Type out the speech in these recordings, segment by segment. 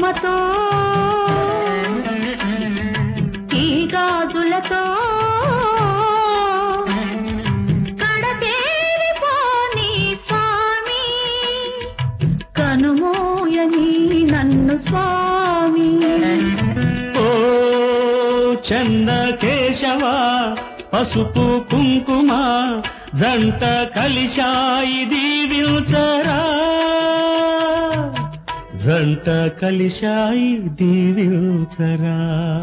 కుంకుమతో ఈ గాజులతో కడతేరిపోని స్వామి కనుమోయని నన్ను స్వామి ఓ చంద కేశవ పసుపు కుంకుమ జంట కలిశాయి దీవించరా జంట కలిశాయి దీవించరా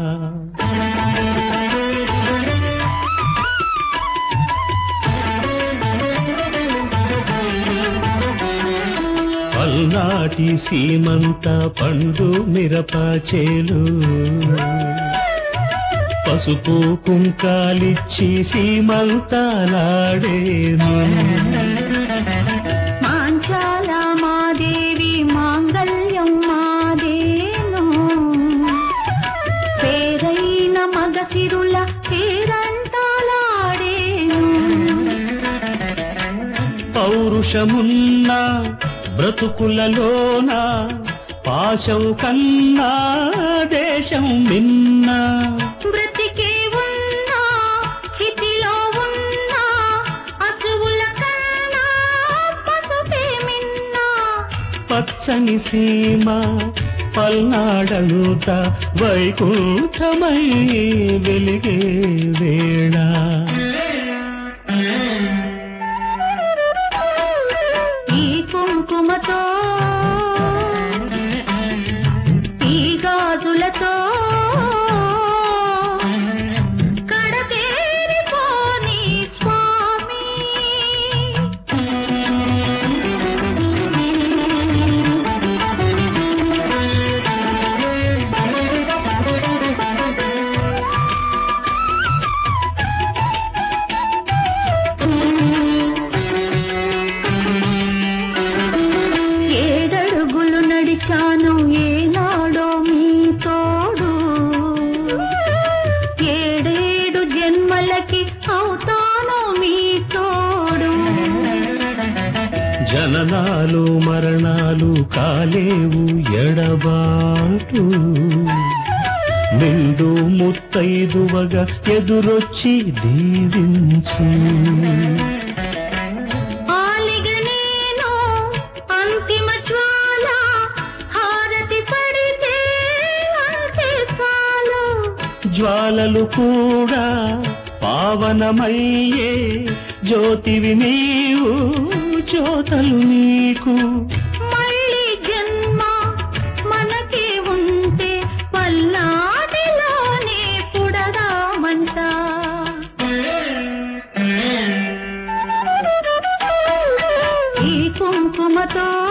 పల్నాటి సీమంత పండు మిరప చేలు పసుపు కుంకాలిచ్చి సీమంతాలాడేను మాంచాల మాదేవి మాంగళ్యం మాదేను పేరైన మగసిరుల పేరంటాలాడేను పౌరుషమున్న బ్రతుకులలోన పాశం కన్నా దేశం మిన్న బ్రతికే ఉన్నా చితిలో ఉన్నా అసువుల కన్నా పసుపే మిన్నా పచ్చని సీమ పల్నాడంత వైకుంఠమై వెలిగే వేళ ఈ కుంకుమతో ఈ గాజులతో కడతేరిపోని స్వామి ఏడడుగులు నడిచాను ఏనాడో మీ తోడు ఏడేడు జన్మలకి అవుతాను మీ తోడు జననాలు మరణాలు కాలేవు ఎడబాటు నిండు ముత్తైదువగా ఎదురొచ్చి దీవించు ఆలిగ నేను అంతిమ జ్వాల హారతి పడితే అంతే చాలు జ్వాలలు కూడా పావనమయ్యే జ్యోతివి నీవు జ్యోతలు నీకు మళ్ళీ జన్మ మనకే ఉంటే పల్లాటిలోనే పుడదామంట ఈ కుంకుమతో